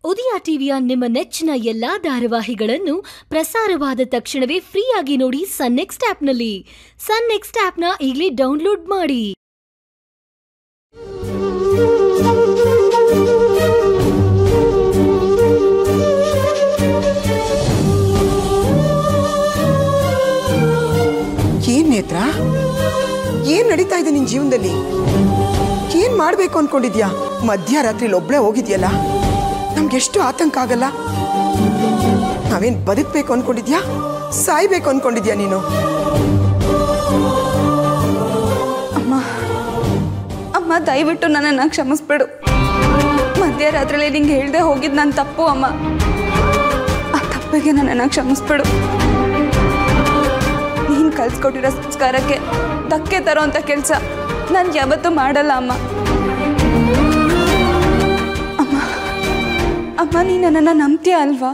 ಉದಯ ಟಿವಿಯ ನಿಮ್ಮ ನೆಚ್ಚಿನ ಎಲ್ಲಾ ಧಾರಾವಾಹಿಗಳನ್ನು ಪ್ರಸಾರವಾದ ತಕ್ಷಣವೇ ಫ್ರೀಯಾಗಿ ನೋಡಿ ಸನ್ ನೆಕ್ಸ್ಟ್ ಆಪ್ನಲ್ಲಿ ಸನ್ ನೆಕ್ಸ್ಟ್ ಆಪ್ನ ಈಗಲೇ ಡೌನ್ಲೋಡ್ ಮಾಡಿ ಏನ್ ನೇತ್ರ ಏನ್ ನಡೀತಾ ಇದೆ ನಿನ್ ಜೀವನದಲ್ಲಿ ಏನ್ ಮಾಡ್ಬೇಕು ಅನ್ಕೊಂಡಿದ್ಯಾ ಮಧ್ಯರಾತ್ರಿಲಿ ಒಬ್ಳೆ ಹೋಗಿದ್ಯಲ್ಲ ನಮ್ಗೆಷ್ಟು ಆತಂಕ ಆಗಲ್ಲ ನಾವೇನ್ ಬದುಕ್ಬೇಕು ಅನ್ಕೊಂಡಿದ್ಯಾ ಸಾಯ್ಬೇಕು ಅನ್ಕೊಂಡಿದ್ಯಾ ನೀನು ಅಮ್ಮ ಅಮ್ಮ ದಯವಿಟ್ಟು ನನ್ನನ್ನು ಕ್ಷಮಿಸ್ಬಿಡು ಮಧ್ಯರಾತ್ರಿಯಲ್ಲಿ ನಿಂಗೆ ಹೇಳ್ದೆ ಹೋಗಿದ್ದು ನನ್ನ ತಪ್ಪು ಅಮ್ಮ ಆ ತಪ್ಪಿಗೆ ನನ್ನನ್ನು ಕ್ಷಮಿಸ್ಬಿಡು ನೀನು ಕಲ್ಸ್ಕೊಟ್ಟಿರೋ ಸಂಸ್ಕಾರಕ್ಕೆ ಧಕ್ಕೆ ತರೋಂಥ ಕೆಲಸ ನಾನು ಯಾವತ್ತೂ ಮಾಡಲ್ಲ ಅಮ್ಮ ಅಮ್ಮ ಅಮ್ಮ ನೀ ನನ್ನನ್ನು ನಂಬ್ತೀಯ ಅಲ್ವಾ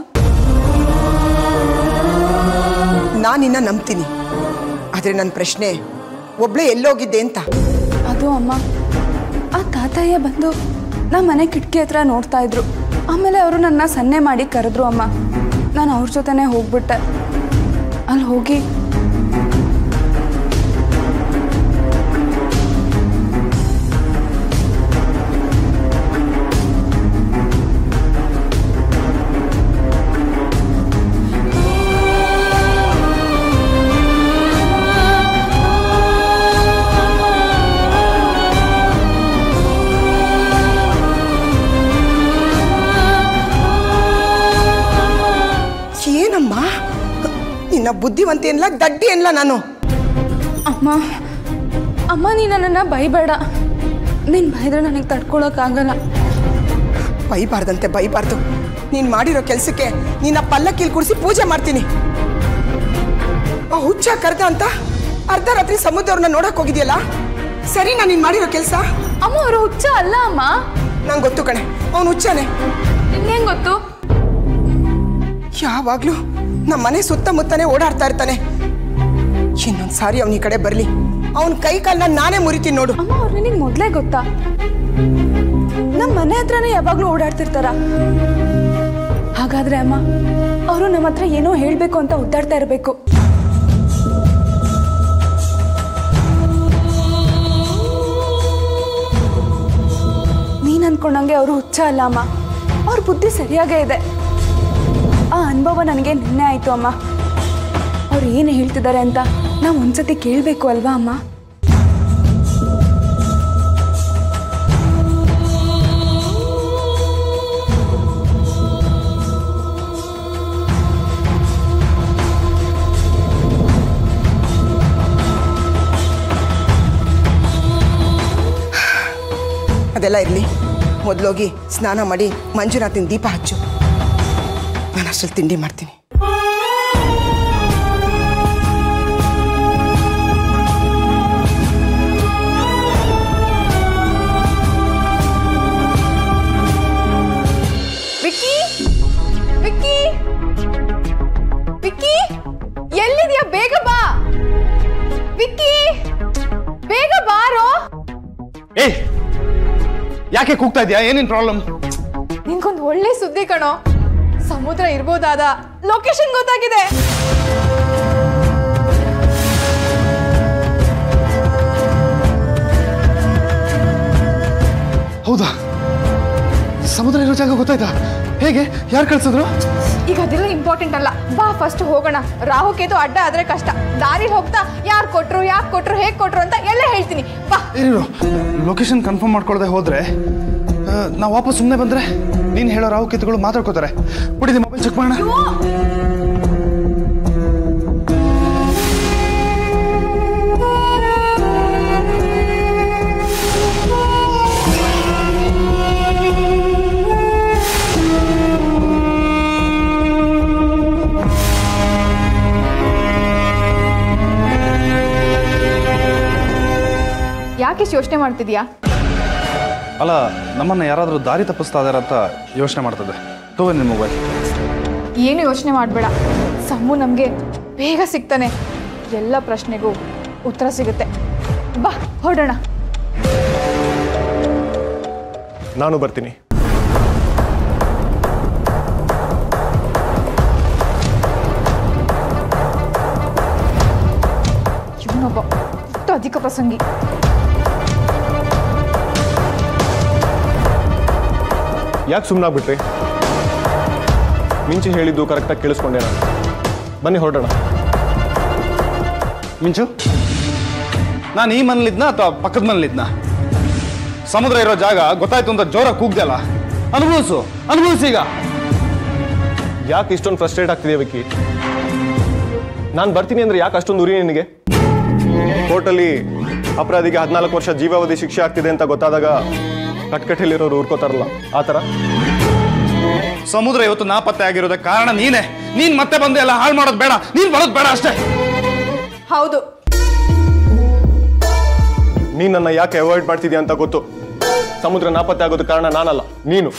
ನಾನು ನಿನ್ನ ನಂಬ್ತೀನಿ ಆದ್ರೆ ನನ್ನ ಪ್ರಶ್ನೆ ಒಬ್ಳೆ ಎಲ್ಲೋಗಿದ್ದೆ ಅಂತ ಅದು ಅಮ್ಮ ಆ ತಾತಯ್ಯ ಬಂದು ನಮ್ಮ ಮನೆ ಕಿಟಕಿ ಹತ್ರ ನೋಡ್ತಾ ಇದ್ರು ಆಮೇಲೆ ಅವರು ನನ್ನ ಸನ್ನೆ ಮಾಡಿ ಕರೆದ್ರು ಅಮ್ಮ ನಾನು ಅವ್ರ ಜೊತೆನೇ ಹೋಗ್ಬಿಟ್ಟೆ ಅಲ್ಲಿ ಹೋಗಿ ಏನಮ್ಮ ನಿನ್ನ ಬುದ್ಧಿವಂತೆ ಏನ್ಲ ದಡ್ಡಿ ಏನ್ಲ ನಾನು ಅಮ್ಮ ಅಮ್ಮ ನೀ ನನ್ನನ್ನು ಬೈಬೇಡ ನೀನು ಬೈದ್ರೆ ನನಗೆ ತಡ್ಕೊಳಕ್ಕಾಗಲ್ಲ ಬೈಬಾರ್ದಂತೆ ಬೈಬಾರ್ದು ನೀನ್ ಮಾಡಿರೋ ಕೆಲ್ಸಕ್ಕೆ ನಿನ್ನ ಪಲ್ಲಕ್ಕಿಲ್ ಕುಡಿಸಿ ಪೂಜೆ ಮಾಡ್ತೀನಿ ಆ ಹುಚ್ಚ ಕರ್ದ ಅಂತ ಅರ್ಧ ರಾತ್ರಿ ಸಮುದ್ರವ್ರನ್ನ ನೋಡಕ್ ಹೋಗಿದ್ಯಲ್ಲ ಸರಿ ನಾನು ನೀನ್ ಮಾಡಿರೋ ಕೆಲ್ಸ ಅಮ್ಮ ಅವರು ಹುಚ್ಚ ಅಲ್ಲ ಅಮ್ಮ ನಂಗೆ ಗೊತ್ತು ಕಣೆ ಅವನು ಹುಚ್ಚನೆ ನಿಂಗೆ ಗೊತ್ತು ಯಾವಾಗ್ಲೂ ನಮ್ಮ ಮನೆ ಸುತ್ತಮುತ್ತನೇ ಓಡಾಡ್ತಾ ಇರ್ತಾನೆ ಇನ್ನೊಂದ್ ಸಾರಿ ಅವನ ಈ ಕಡೆ ಬರ್ಲಿ ಅವನ ಕೈ ಕಾಲನ್ನ ನಾನೇ ಮುರಿತೀನಿ ನೋಡು ಅಮ್ಮ ಅವ್ರು ನಿನಗೆ ಮೊದಲೇ ಗೊತ್ತಾ ನಮ್ಮ ಮನೆ ಹತ್ರನೇ ಯಾವಾಗಲೂ ಓಡಾಡ್ತಿರ್ತಾರ ಹಾಗಾದ್ರೆ ಅಮ್ಮ ಅವರು ನಮ್ಮ ಹತ್ರ ಏನೋ ಹೇಳಬೇಕು ಅಂತ ಒದ್ದಾಡ್ತಾ ಇರಬೇಕು ನೀನ್ ಅನ್ಕೊಂಡಂಗೆ ಅವರು ಹುಚ್ಚ ಅಲ್ಲ ಅಮ್ಮ ಅವ್ರ ಬುದ್ಧಿ ಸರಿಯಾಗೇ ಇದೆ ಆ ಅನುಭವ ನನಗೆ ನಿನ್ನೆ ಆಯ್ತು ಅಮ್ಮ ಅವ್ರು ಏನು ಹೇಳ್ತಿದ್ದಾರೆ ಅಂತ ನಾವು ಒಂದ್ಸತಿ ಕೇಳಬೇಕು ಅಲ್ವಾ ಅಮ್ಮ ಅದೆಲ್ಲ ಇರಲಿ ಮೊದಲೋಗಿ ಸ್ನಾನ ಮಾಡಿ ಮಂಜುನಾಥಿನ ದೀಪ ಹಚ್ಚು ನಾನು ಅಷ್ಟಲ್ಲಿ ತಿಂಡಿ ಮಾಡ್ತೀನಿ ವಿಕ್ಕಿ ವಿಕ್ಕಿ ವಿಕ್ಕಿ ಎಲ್ಲಿದ್ಯಾ ಬೇಗ ಬಾ ವಿಕ್ಕಿ ಬೇಗ ಬಾರೋ ಏ ಯಾಕೆ ಕೂಗ್ತಾ ಇದೆಯಾ ಏನೇನ್ ಪ್ರಾಬ್ಲಮ್ ನಿನ್ಗೊಂದು ಒಳ್ಳೆ ಸುದ್ದಿ ಕಣೋ ಸಮುದ್ರ ಇರ್ಬೋದಾದ ಲೊಕೇಶನ್ ಗೊತ್ತಾಗಿದೆ ಹೌದಾ ಸಮುದ್ರ ಇರೋ ಜಾಗ ಗೊತ್ತಾಯ್ತಾ ಹೇಗೆ ಯಾರು ಕಳ್ಸಿದ್ರು ಈಗ ಅದೆಲ್ಲ ಇಂಪಾರ್ಟೆಂಟ್ ಅಲ್ಲ ಬಾ ಫಸ್ಟ್ ಹೋಗೋಣ ರಾಹುಕೇತು ಅಡ್ಡ ಆದ್ರೆ ಕಷ್ಟ ದಾರಿ ಹೋಗ್ತಾ ಯಾರು ಕೊಟ್ರು ಯಾಕೆ ಕೊಟ್ರು ಹೇಗೆ ಕೊಟ್ರು ಅಂತ ಎಲ್ಲ ಹೇಳ್ತೀನಿ ಬಾ ಏನಿರು ಲೊಕೇಶನ್ ಕನ್ಫರ್ಮ್ ಮಾಡ್ಕೊಳ್ದೆ ಹೋದ್ರೆ ನಾವು ವಾಪಸ್ ಸುಮ್ಮನೆ ಬಂದ್ರೆ ನೀನು ಹೇಳೋ ರಾವು ಕಿತ್ತುಗಳು ಮಾತಾಡ್ಕೋತಾರೆ ಬಿಡಿ ಮೊಬೈಲ್ ಚೆಕ್ ಮಾಡೋಣ ಯಾಕೆ ಯೋಚನೆ ಮಾಡ್ತಿದ್ಯಾ ಅಲ್ಲ ನಮ್ಮನ್ನ ಯಾರಾದರೂ ದಾರಿ ತಪ್ಪಿಸ್ತಾ ಇದಾರೆ ಅಂತ ಯೋಚನೆ ಮಾಡ್ತದೆ ತಗೋ ನಿನ್ನ ಮೊಬೈಲ್ ಏನು ಯೋಚನೆ ಮಾಡಬೇಡ ಸಮು ನಮಗೆ ಬೇಗ ಸಿಗ್ತಾನೆ ಎಲ್ಲ ಪ್ರಶ್ನೆಗೂ ಉತ್ತರ ಸಿಗುತ್ತೆ ಬಾ ಹೊರಡೋಣ ನಾನು ಬರ್ತೀನಿ ಪ್ರಸಂಗಿ ಯಾಕೆ ಸುಮ್ಮನಾಗ್ಬಿಟ್ರಿ ಮಿಂಚಿ ಹೇಳಿದ್ದು ಕರೆಕ್ಟಾಗಿ ಕೇಳಿಸ್ಕೊಂಡೆ ನಾನು ಬನ್ನಿ ಹೊರಡೋಣ ಮಿಂಚು ನಾನು ಈ ಮನೇಲಿದ್ನ ಅಥವಾ ಪಕ್ಕದ ಮನೇಲಿದ್ನ ಸಮುದ್ರ ಇರೋ ಜಾಗ ಗೊತ್ತಾಯ್ತು ಅಂತ ಜೋರಾಗಿ ಕೂಗ್ದಲ್ಲ ಅನುಭವಿಸು ಅನುಭವಿಸಿ ಈಗ ಯಾಕೆ ಇಷ್ಟೊಂದು ಫ್ರಸ್ಟ್ರೇಟ್ ಆಗ್ತಿದೆ ವಿಕ್ಕಿ ನಾನು ಬರ್ತೀನಿ ಅಂದ್ರೆ ಯಾಕೆ ಅಷ್ಟೊಂದು ಉರಿ ನಿನಗೆ ಕೋರ್ಟಲ್ಲಿ ಅಪರಾಧಿಗೆ ಹದಿನಾಲ್ಕು ವರ್ಷ ಜೀವಾವಧಿ ಶಿಕ್ಷೆ ಆಗ್ತಿದೆ ಅಂತ ಗೊತ್ತಾದಾಗ ಕಟ್ಕಟ್ಟೆಲಿರೋರು ಊರ್ಕೋತಾರಲ್ಲ ಆ ಥರ ಸಮುದ್ರ ಇವತ್ತು ನಾಪತ್ತೆ ಆಗಿರೋದಕ್ಕೆ ಕಾರಣ ನೀನೇ ನೀನ್ ಮತ್ತೆ ಬಂದು ಎಲ್ಲ ಹಾಳು ಮಾಡೋದು ಬೇಡ ನೀನ್ ಬರೋದು ಬೇಡ ಅಷ್ಟೇ ಹೌದು ನೀನು ನನ್ನ ಯಾಕೆ ಅವಾಯ್ಡ್ ಮಾಡ್ತಿದ್ಯಾ ಅಂತ ಗೊತ್ತು ಸಮುದ್ರ ನಾಪತ್ತೆ ಆಗೋದು ಕಾರಣ ನಾನಲ್ಲ ನೀನು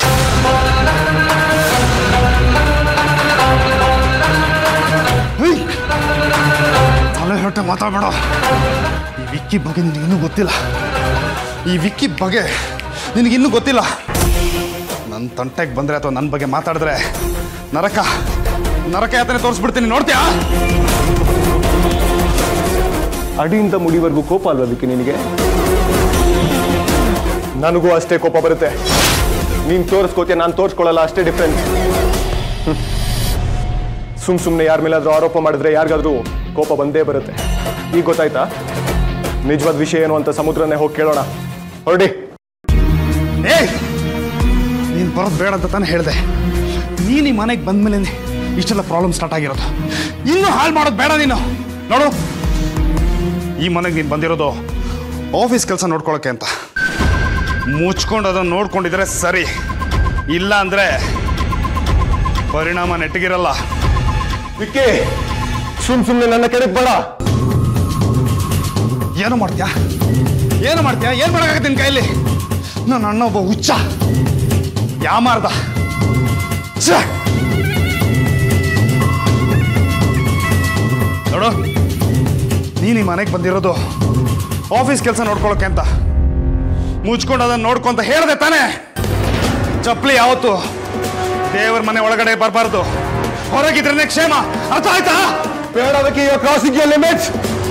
ಹೇಯ್! ತಲೆ ಹೊಟ್ಟೆ ಮಾತಾಡಬೇಡ ಈ ವಿಕ್ಕಿ ಬಗ್ಗೆ ನಿನಗಿನ್ನೂ ಗೊತ್ತಿಲ್ಲ ಈ ವಿಕ್ಕಿ ಬಗ್ಗೆ ನಿನಗಿನ್ನೂ ಗೊತ್ತಿಲ್ಲ ನನ್ನ ತಂಟೆಗೆ ಬಂದ್ರೆ ಅಥವಾ ನನ್ನ ಬಗ್ಗೆ ಮಾತಾಡಿದ್ರೆ ನರಕ ನರಕ ಯಾತನೆ ತೋರಿಸ್ಬಿಡ್ತೀನಿ ನೋಡ್ತೀಯಾ ಅಡಿಯಿಂದ ಮುಡಿವರೆಗೂ ಕೋಪ ಅಲ್ವಾ ವಿಕ್ಕಿ ನಿನಗೆ ನನಗೂ ಅಷ್ಟೇ ಕೋಪ ಬರುತ್ತೆ ನೀನು ತೋರಿಸ್ಕೋತೀಯ ನಾನು ತೋರಿಸ್ಕೊಳ್ಳಲ್ಲ ಅಷ್ಟೇ ಡಿಫ್ರೆನ್ಸ್ ಸುಮ್ ಸುಮ್ಮನೆ ಯಾರ ಮೇಲಾದ್ರೂ ಆರೋಪ ಮಾಡಿದ್ರೆ ಯಾರಿಗಾದ್ರೂ ಕೋಪ ಬಂದೇ ಬರುತ್ತೆ ಈಗ ಗೊತ್ತಾಯ್ತಾ ನಿಜವಾದ ವಿಷಯ ಏನು ಅಂತ ಸಮುದ್ರನೇ ಹೋಗಿ ಕೇಳೋಣ ಹೊರಡಿ ಏಯ್ ನೀನು ಬರೋದು ಬೇಡ ಅಂತ ತಾನೇ ಹೇಳಿದೆ ನೀನು ಈ ಮನೆಗೆ ಬಂದ್ಮೇಲೆ ಇಷ್ಟೆಲ್ಲ ಪ್ರಾಬ್ಲಮ್ ಸ್ಟಾರ್ಟ್ ಆಗಿರೋದು ಇನ್ನೂ ಹಾಳು ಮಾಡೋದು ಬೇಡ ನೀನು ನೋಡು ಈ ಮನೆಗೆ ನೀನು ಬಂದಿರೋದು ಆಫೀಸ್ ಕೆಲಸ ನೋಡ್ಕೊಳಕ್ಕೆ ಅಂತ ಮುಚ್ಕೊಂಡು ಅದನ್ನು ನೋಡ್ಕೊಂಡಿದ್ರೆ ಸರಿ ಇಲ್ಲ ಅಂದ್ರೆ ಪರಿಣಾಮ ನೆಟ್ಟಗಿರಲ್ಲ ವಿಕ್ಕಿ ಸುಮ್ ಸುಮ್ಮನೆ ನನ್ನ ಕೆಡಕ್ ಬೇಡ ಏನು ಮಾಡ್ತೀಯಾ ಏನು ಮಾಡ್ತೀಯಾ ಏನು ಮಾಡೋಕ್ಕಾಗತ್ತೆ ನಿನ್ನ ಕೈಯಲ್ಲಿ ನನ್ನ ಅಣ್ಣ ಒಬ್ಬ ಹುಚ್ಚ ಯಾಮಾರ್ದ ಛೆ! ನೋಡು ನೀನು ಈ ಮನೆಗೆ ಬಂದಿರೋದು ಆಫೀಸ್ ಕೆಲಸ ನೋಡ್ಕೊಳಕ್ಕೆ ಅಂತ ಮುಚ್ಕೊಂಡು ಅದನ್ನು ನೋಡ್ಕೊಂತ ಹೇಳ್ದೆ ತಾನೇ ಚಪ್ಪಲಿ ಯಾವತ್ತು ದೇವರ ಮನೆ ಒಳಗಡೆ ಬರಬಾರ್ದು ಹೊರಗಿದ್ರೆ ಕ್ಷೇಮ ಅರ್ಥ ಆಯ್ತಾ ಬೇಡ ವಿಕ್ಕಿ ಕ್ರಾಸಿಂಗ್ ಯೋರ್ ಲಿಮಿಟ್ಸ್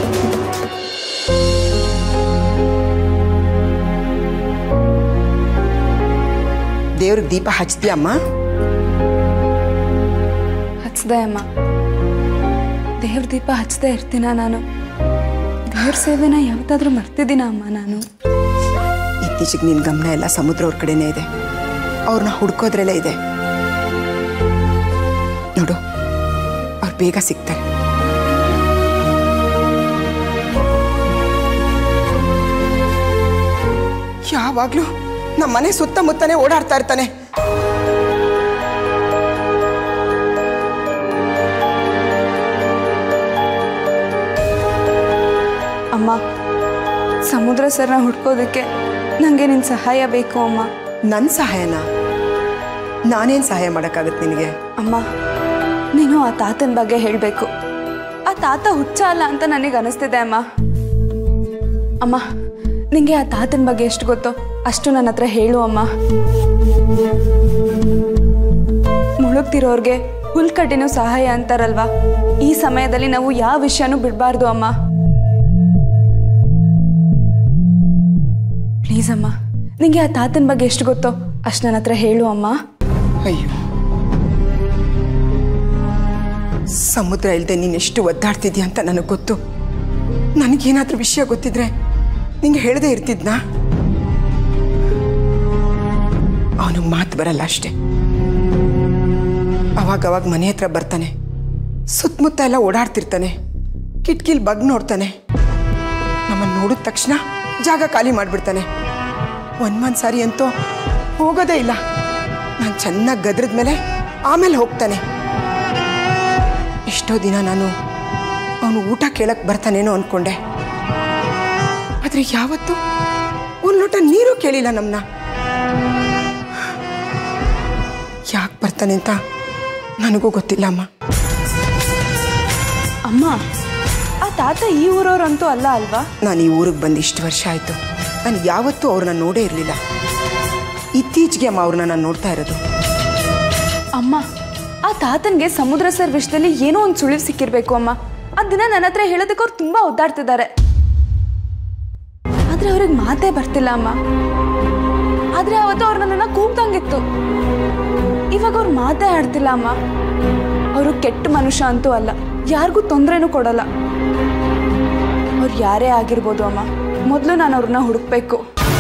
ದೇವ್ರಿಗೆ ದೀಪ ಹಚ್ತೀಯ ಅಮ್ಮ ಹಚ್ದೆ ಅಮ್ಮ ದೇವ್ರ ದೀಪ ಹಚ್ಚದೆ ಇರ್ತೀನ ನಾನು ದೇವ್ರ ಸೇವೆನ ಯಾವತ್ತಾದ್ರೂ ಮರ್ತಿದ್ದೀನ ಅಮ್ಮ ನಾನು ಇತ್ತೀಚೆಗೆ ನಿನ್ನ ಗಮನ ಎಲ್ಲ ಸಮುದ್ರ ಅವ್ರ ಕಡೆನೇ ಇದೆ ಅವ್ರನ್ನ ಹುಡ್ಕೋದ್ರಲ್ಲೇ ಇದೆ ನೋಡು ಅವ್ರು ಬೇಗ ಸಿಗ್ತಾರೆ ಯಾವಾಗ್ಲೂ ನಮ್ಮ ಮನೆ ಸುತ್ತಮುತ್ತನೇ ಓಡಾಡ್ತಾ ಇರ್ತಾನೆ ಅಮ್ಮ ಸಮುದ್ರ ಸರ್ನ ಹುಡ್ಕೋದಕ್ಕೆ ನನಗೆ ನಿನ್ನ ಸಹಾಯ ಬೇಕು ಅಮ್ಮ ನನ್ನ ಸಹಾಯನ ನಾನೇನು ಸಹಾಯ ಮಾಡೋಕ್ಕಾಗತ್ತೆ ನಿನಗೆ ಅಮ್ಮ ನೀನು ಆ ತಾತನ ಬಗ್ಗೆ ಹೇಳಬೇಕು ಆ ತಾತ ಹುಚ್ಚ ಅಲ್ಲ ಅಂತ ನನಗೆ ಅನಿಸ್ತಿದೆ ಅಮ್ಮ ಅಮ್ಮ ನಿಂಗೆ ಆ ತಾತನ ಬಗ್ಗೆ ಎಷ್ಟು ಗೊತ್ತೋ ಅಷ್ಟು ನನ್ನ ಹತ್ರ ಹೇಳು ಅಮ್ಮ ಮುಳುಗ್ತಿರೋರ್ಗೆ ಹುಲ್ಕಡ್ಡಿನೂ ಸಹಾಯ ಅಂತಾರಲ್ವಾ ಈ ಸಮಯದಲ್ಲಿ ನಾವು ಯಾವ ವಿಷಯನೂ ಬಿಡಬಾರ್ದು ಅಮ್ಮ ಪ್ಲೀಸ್ ಅಮ್ಮ ನಿಂಗೆ ಆ ತಾತನ ಬಗ್ಗೆ ಎಷ್ಟು ಗೊತ್ತೋ ಅಷ್ಟು ನನ್ನ ಹತ್ರ ಹೇಳು ಅಮ್ಮ ಅಯ್ಯೋ ಸಮುದ್ರ ಇಲ್ಲದೆ ನೀನು ಎಷ್ಟು ಒದ್ದಾಡ್ತಿದ್ಯಾ ಅಂತ ನನಗೆ ಗೊತ್ತು ನನಗೇನಾದ್ರೂ ವಿಷಯ ಗೊತ್ತಿದ್ರೆ ನಿಂಗೆ ಹೇಳದೆ ಇರ್ತಿದ್ನಾ ಅವನಿಗೆ ಮಾತು ಬರಲ್ಲ ಅಷ್ಟೇ ಅವಾಗ ಅವಾಗ ಮನೆ ಹತ್ರ ಬರ್ತಾನೆ ಸುತ್ತಮುತ್ತ ಎಲ್ಲ ಓಡಾಡ್ತಿರ್ತಾನೆ ಕಿಟ್ಕಿಲ್ ಬಗ್ ನೋಡ್ತಾನೆ ನಮ್ಮನ್ನು ನೋಡಿದ ತಕ್ಷಣ ಜಾಗ ಖಾಲಿ ಮಾಡಿಬಿಡ್ತಾನೆ ಒಂದ್ ಸಾರಿ ಅಂತೂ ಹೋಗೋದೇ ಇಲ್ಲ ನಾನು ಚೆನ್ನಾಗಿ ಗದ್ರದ ಮೇಲೆ ಆಮೇಲೆ ಹೋಗ್ತಾನೆ ಎಷ್ಟೋ ದಿನ ನಾನು ಅವನು ಊಟ ಕೇಳಕ್ ಬರ್ತಾನೇನೋ ಅನ್ಕೊಂಡೆ ಆದ್ರೆ ಯಾವತ್ತೂ ಒಂದು ಲೋಟ ನೀರು ಕೇಳಿಲ್ಲ ನಮ್ಮನ್ನ ಯಾಕೆ ಬರ್ತಾನೆ ಅಂತ ನನಗೂ ಗೊತ್ತಿಲ್ಲ ಅಮ್ಮ ಅಮ್ಮ ಆ ತಾತ ಈ ಊರವ್ರಂತೂ ಅಲ್ಲ ಅಲ್ವಾ ನಾನು ಈ ಊರಿಗೆ ಬಂದು ಇಷ್ಟು ವರ್ಷ ಆಯಿತು ನಾನು ಯಾವತ್ತೂ ಅವ್ರನ್ನ ನೋಡೇ ಇರಲಿಲ್ಲ ಇತ್ತೀಚೆಗೆ ಅಮ್ಮ ಅವ್ರನ್ನ ನಾನು ನೋಡ್ತಾ ಇರೋದು ಅಮ್ಮ ಆ ತಾತನ್ಗೆ ಸಮುದ್ರ ಸರ್ ವಿಷಯದಲ್ಲಿ ಏನೋ ಒಂದು ಸುಳಿವು ಸಿಕ್ಕಿರ್ಬೇಕು ಅಮ್ಮ ಆ ದಿನ ನನ್ನ ಹತ್ರ ಹೇಳೋದಕ್ಕೆ ಅವ್ರು ತುಂಬಾ ಒದ್ದಾಡ್ತಿದ್ದಾರೆ ಆದ್ರೆ ಅವ್ರಿಗೆ ಮಾತೇ ಬರ್ತಿಲ್ಲ ಅಮ್ಮ ಆದ್ರೆ ಅವತ್ತು ಅವ್ರು ನನ್ನನ್ನ ಕೂಗ್ದಂಗಿತ್ತು ಇವಾಗ ಅವ್ರು ಮಾತೇ ಆಡ್ತಿಲ್ಲ ಅಮ್ಮ ಅವರು ಕೆಟ್ಟ ಮನುಷ್ಯ ಅಂತೂ ಅಲ್ಲ ಯಾರಿಗೂ ತೊಂದರೆನೂ ಕೊಡಲ್ಲ ಅವ್ರು ಯಾರೇ ಆಗಿರ್ಬೋದು ಅಮ್ಮ ಮೊದಲು ನಾನು ಅವ್ರನ್ನ ಹುಡುಕ್ಬೇಕು